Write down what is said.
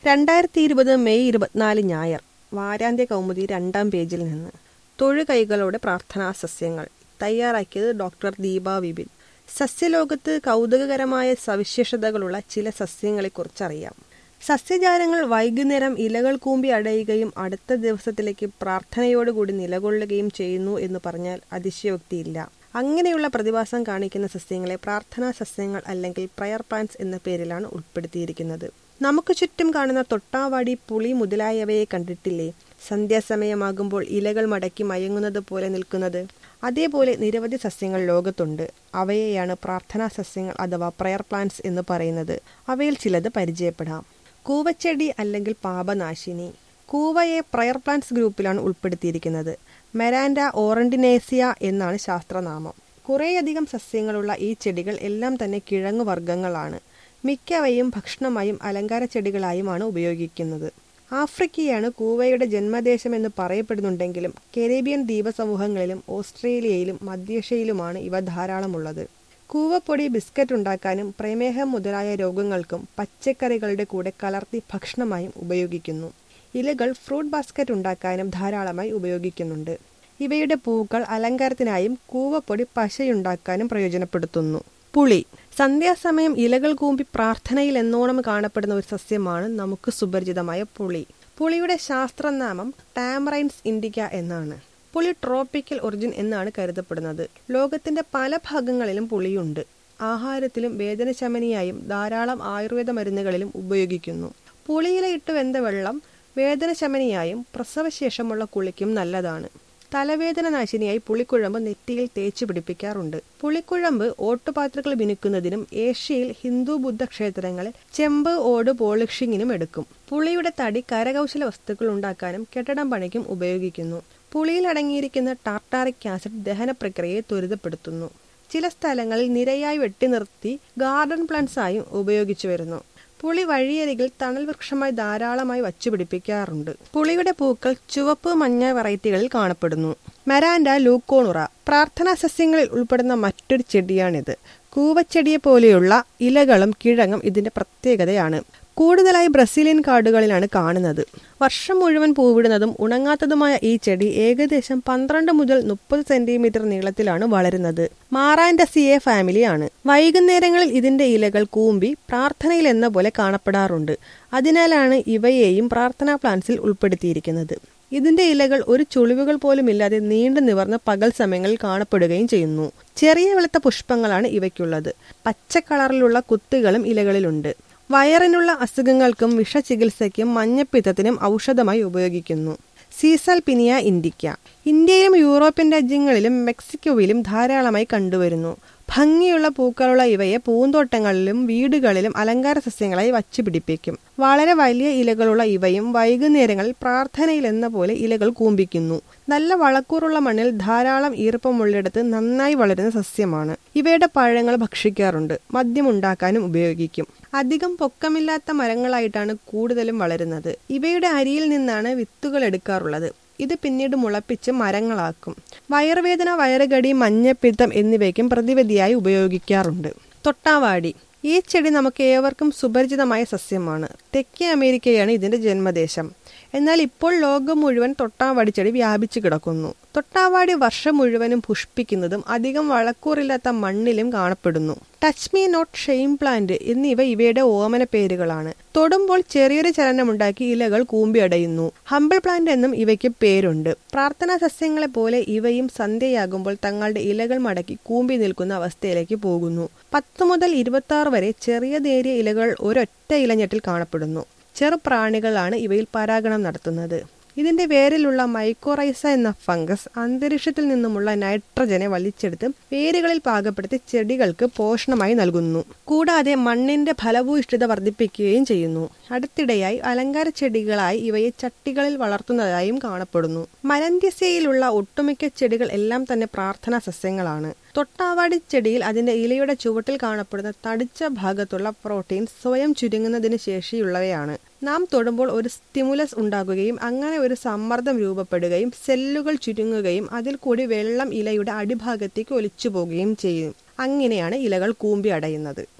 രണ്ടായിരത്തി ഇരുപത് മെയ് ഇരുപത്തിനാല് ഞായർ വാരാന്ത്യ കൗമുദി രണ്ടാം പേജിൽ നിന്ന് തൊഴുകൈകളോടെ പ്രാർത്ഥനാ സസ്യങ്ങൾ തയ്യാറാക്കിയത് ഡോക്ടർ ദീപ വിപിൻ സസ്യലോകത്ത് കൗതുകകരമായ സവിശേഷതകളുള്ള ചില സസ്യങ്ങളെക്കുറിച്ചറിയാം സസ്യജാലങ്ങൾ വൈകുന്നേരം ഇലകൾ കൂമ്പി അടയുകയും അടുത്ത ദിവസത്തിലേക്ക് പ്രാർത്ഥനയോടുകൂടി നിലകൊള്ളുകയും ചെയ്യുന്നു എന്ന് പറഞ്ഞാൽ അതിശയോക്തിയില്ല അങ്ങനെയുള്ള പ്രതിഭാസം കാണിക്കുന്ന സസ്യങ്ങളെ പ്രാർത്ഥനാ സസ്യങ്ങൾ അല്ലെങ്കിൽ പ്രയർ പ്ലാന്റ്സ് എന്ന പേരിലാണ് ഉൾപ്പെടുത്തിയിരിക്കുന്നത് നമുക്ക് ചുറ്റും കാണുന്ന തൊട്ടാവാടി പുളി മുതലായവയെ കണ്ടിട്ടില്ലേ സന്ധ്യാസമയമാകുമ്പോൾ ഇലകൾ മടക്കി മയങ്ങുന്നത് പോലെ നിൽക്കുന്നത് അതേപോലെ നിരവധി സസ്യങ്ങൾ ലോകത്തുണ്ട് അവയെയാണ് പ്രാർത്ഥനാ സസ്യങ്ങൾ അഥവാ പ്രയർ പ്ലാന്റ്സ് എന്ന് പറയുന്നത് അവയിൽ ചിലത് പരിചയപ്പെടാം കൂവച്ചെടി അല്ലെങ്കിൽ പാപനാശിനി കൂവയെ പ്രയർ പ്ലാന്റ്സ് ഗ്രൂപ്പിലാണ് ഉൾപ്പെടുത്തിയിരിക്കുന്നത് മെരാൻഡ ഓറണ്ടിനേസിയ എന്നാണ് ശാസ്ത്രനാമം കുറേയധികം സസ്യങ്ങളുള്ള ഈ ചെടികൾ എല്ലാം തന്നെ കിഴങ്ങു വർഗ്ഗങ്ങളാണ് മിക്കവയും ഭക്ഷണമായും അലങ്കാര ചെടികളായുമാണ് ഉപയോഗിക്കുന്നത് ആഫ്രിക്കയാണ് കൂവയുടെ ജന്മദേശമെന്ന് പറയപ്പെടുന്നുണ്ടെങ്കിലും കരീബിയൻ ദ്വീപസമൂഹങ്ങളിലും ഓസ്ട്രേലിയയിലും മധ്യേഷ്യയിലുമാണ് ഇവ ധാരാളമുള്ളത് കൂവപ്പൊടി ബിസ്ക്കറ്റ് ഉണ്ടാക്കാനും പ്രമേഹം മുതലായ രോഗങ്ങൾക്കും പച്ചക്കറികളുടെ കൂടെ കലർത്തി ഭക്ഷണമായും ഉപയോഗിക്കുന്നു ഇലകൾ ഫ്രൂട്ട് ബാസ്ക്കറ്റ് ഉണ്ടാക്കാനും ധാരാളമായി ഉപയോഗിക്കുന്നുണ്ട് ഇവയുടെ പൂക്കൾ അലങ്കാരത്തിനായും കൂവപ്പൊടി പശയുണ്ടാക്കാനും പ്രയോജനപ്പെടുത്തുന്നു പുളി സന്ധ്യാസമയം ഇലകൾ കൂമ്പി പ്രാർത്ഥനയിൽ എന്നോണം കാണപ്പെടുന്ന ഒരു സസ്യമാണ് നമുക്ക് സുപരിചിതമായ പുളി പുളിയുടെ ശാസ്ത്രനാമം ടാമറൈൻസ് ഇൻഡിക്ക എന്നാണ് പുളി ട്രോപ്പിക്കൽ ഒറിജിൻ എന്നാണ് കരുതപ്പെടുന്നത് ലോകത്തിന്റെ പല ഭാഗങ്ങളിലും പുളിയുണ്ട് ആഹാരത്തിലും വേദനശമനിയായും ധാരാളം ആയുർവേദ മരുന്നുകളിലും ഉപയോഗിക്കുന്നു പുളിയില ഇട്ട് വെന്ത വെള്ളം വേദനശമനിയായും പ്രസവശേഷമുള്ള കുളിക്കും നല്ലതാണ് തലവേദന നാശിനിയായി പുളിക്കുഴമ്പ് നെറ്റിയിൽ തേച്ചു പിടിപ്പിക്കാറുണ്ട് പുളിക്കുഴമ്പ് ഓട്ടുപാത്രങ്ങൾ മിനുക്കുന്നതിനും ഏഷ്യയിൽ ഹിന്ദു ബുദ്ധ ക്ഷേത്രങ്ങളിൽ ചെമ്പ് ഓട് പോളിഷിങ്ങിനും എടുക്കും പുളിയുടെ തടി കരകൗശല വസ്തുക്കൾ ഉണ്ടാക്കാനും കെട്ടിടം പണിക്കും ഉപയോഗിക്കുന്നു പുളിയിൽ അടങ്ങിയിരിക്കുന്ന ടാർട്ടാറിക് ആസിഡ് ദഹന പ്രക്രിയയെ ത്വരിതപ്പെടുത്തുന്നു ചില സ്ഥലങ്ങളിൽ നിരയായി വെട്ടി നിർത്തി ഗാർഡൻ പ്ലാന്റ്സ് ആയും ഉപയോഗിച്ചു വരുന്നു പുളി വഴിയരികിൽ തണൽ വൃക്ഷമായി ധാരാളമായി വച്ചുപിടിപ്പിക്കാറുണ്ട് പുളിയുടെ പൂക്കൾ ചുവപ്പ് മഞ്ഞ വെറൈറ്റികളിൽ കാണപ്പെടുന്നു മെരാൻഡ ലൂക്കോണുറ പ്രാർത്ഥനാ സസ്യങ്ങളിൽ ഉൾപ്പെടുന്ന മറ്റൊരു ചെടിയാണിത് കൂവച്ചെടിയെ പോലെയുള്ള ഇലകളും കിഴങ്ങും ഇതിന്റെ പ്രത്യേകതയാണ് കൂടുതലായി ബ്രസീലിയൻ കാടുകളിലാണ് കാണുന്നത് വർഷം മുഴുവൻ പൂവിടുന്നതും ഉണങ്ങാത്തതുമായ ഈ ചെടി ഏകദേശം പന്ത്രണ്ട് മുതൽ മുപ്പത് സെന്റിമീറ്റർ നീളത്തിലാണ് വളരുന്നത് മാറാൻഡസിയെ ഫാമിലിയാണ് വൈകുന്നേരങ്ങളിൽ ഇതിന്റെ ഇലകൾ കൂമ്പി പ്രാർത്ഥനയിൽ എന്ന പോലെ കാണപ്പെടാറുണ്ട് അതിനാലാണ് ഇവയെയും പ്രാർത്ഥനാ പ്ലാന്റ്സിൽ ഉൾപ്പെടുത്തിയിരിക്കുന്നത് ഇതിന്റെ ഇലകൾ ഒരു ചുളിവുകൾ പോലും ഇല്ലാതെ നീണ്ടു നിവർന്ന് പകൽ സമയങ്ങളിൽ കാണപ്പെടുകയും ചെയ്യുന്നു ചെറിയ വെളുത്ത പുഷ്പങ്ങളാണ് ഇവയ്ക്കുള്ളത് പച്ച കളറിലുള്ള കുത്തുകളും ഇലകളിലുണ്ട് വയറിനുള്ള അസുഖങ്ങൾക്കും വിഷചികിത്സയ്ക്കും മഞ്ഞപ്പിത്തത്തിനും ഔഷധമായി ഉപയോഗിക്കുന്നു സീസൽ പിനിയ ഇൻഡിക്ക ഇന്ത്യയിലും യൂറോപ്യൻ രാജ്യങ്ങളിലും മെക്സിക്കോയിലും ധാരാളമായി കണ്ടുവരുന്നു ഭംഗിയുള്ള പൂക്കളുള്ള ഇവയെ പൂന്തോട്ടങ്ങളിലും വീടുകളിലും അലങ്കാര സസ്യങ്ങളായി വച്ചുപിടിപ്പിക്കും വളരെ വലിയ ഇലകളുള്ള ഇവയും വൈകുന്നേരങ്ങളിൽ പ്രാർത്ഥനയിൽ എന്ന പോലെ ഇലകൾ കൂമ്പിക്കുന്നു നല്ല വളക്കൂറുള്ള മണ്ണിൽ ധാരാളം ഈർപ്പമുള്ളിടത്ത് നന്നായി വളരുന്ന സസ്യമാണ് ഇവയുടെ പഴങ്ങൾ ഭക്ഷിക്കാറുണ്ട് മദ്യം ഉണ്ടാക്കാനും ഉപയോഗിക്കും അധികം പൊക്കമില്ലാത്ത മരങ്ങളായിട്ടാണ് കൂടുതലും വളരുന്നത് ഇവയുടെ അരിയിൽ നിന്നാണ് വിത്തുകൾ എടുക്കാറുള്ളത് ഇത് പിന്നീട് മുളപ്പിച്ച് മരങ്ങളാക്കും വയറുവേദന വയറുകടി മഞ്ഞപ്പിത്തം എന്നിവയ്ക്കും പ്രതിവിധിയായി ഉപയോഗിക്കാറുണ്ട് തൊട്ടാവാടി ഈ ചെടി നമുക്ക് ഏവർക്കും സുപരിചിതമായ സസ്യമാണ് തെക്കേ അമേരിക്കയാണ് ഇതിന്റെ ജന്മദേശം എന്നാൽ ഇപ്പോൾ ലോകം മുഴുവൻ തൊട്ടാവാടി ചെടി വ്യാപിച്ചു കിടക്കുന്നു തൊട്ടാവാടി വർഷം മുഴുവനും പുഷ്പിക്കുന്നതും അധികം വളക്കൂറില്ലാത്ത മണ്ണിലും കാണപ്പെടുന്നു touch me not shame plant എന്നിവ ഇവയുടെ ഓമന പേരുകളാണ് തൊടുമ്പോൾ ചെറിയൊരു ചലനമുണ്ടാക്കി ഇലകൾ കൂമ്പി അടയുന്നു ഹമ്പിൾ പ്ലാന്റ് എന്നും ഇവയ്ക്ക് പേരുണ്ട് പ്രാർത്ഥനാ സസ്യങ്ങളെ പോലെ ഇവയും സന്ധ്യയാകുമ്പോൾ തങ്ങളുടെ ഇലകൾ മടക്കി കൂമ്പി നിൽക്കുന്ന അവസ്ഥയിലേക്ക് പോകുന്നു പത്ത് മുതൽ ഇരുപത്തി ആറ് വരെ ചെറിയ നേരിയ ഇലകൾ ഒരൊറ്റ ഇലഞ്ഞെട്ടിൽ കാണപ്പെടുന്നു ചെറുപ്രാണികളാണ് ഇവയിൽ പരാഗണം നടത്തുന്നത് ഇതിന്റെ വേരിലുള്ള മൈക്കോറൈസ എന്ന ഫംഗസ് അന്തരീക്ഷത്തിൽ നിന്നുമുള്ള നൈട്രജനെ വലിച്ചെടുത്ത് വേരുകളിൽ പാകപ്പെടുത്തി ചെടികൾക്ക് പോഷണമായി നൽകുന്നു കൂടാതെ മണ്ണിന്റെ ഫലഭൂയിഷ്ഠത വർദ്ധിപ്പിക്കുകയും ചെയ്യുന്നു അടുത്തിടെയായി അലങ്കാര ചെടികളായി ഇവയെ ചട്ടികളിൽ വളർത്തുന്നതായും കാണപ്പെടുന്നു മലന്ത്യസയിലുള്ള ഒട്ടുമിക്ക ചെടികൾ എല്ലാം തന്നെ പ്രാർത്ഥനാ സസ്യങ്ങളാണ് തൊട്ടാവാടി ചെടിയിൽ അതിന്റെ ഇലയുടെ ചുവട്ടിൽ കാണപ്പെടുന്ന തടിച്ച ഭാഗത്തുള്ള പ്രോട്ടീൻ സ്വയം ചുരുങ്ങുന്നതിന് ശേഷിയുള്ളവയാണ് നാം തൊടുമ്പോൾ ഒരു സ്റ്റിമുലസ് ഉണ്ടാകുകയും അങ്ങനെ ഒരു സമ്മർദ്ദം രൂപപ്പെടുകയും സെല്ലുകൾ ചുരുങ്ങുകയും അതിൽ കൂടി വെള്ളം ഇലയുടെ അടിഭാഗത്തേക്ക് ഒലിച്ചു പോകുകയും ചെയ്യും അങ്ങനെയാണ് ഇലകൾ കൂമ്പി അടയുന്നത്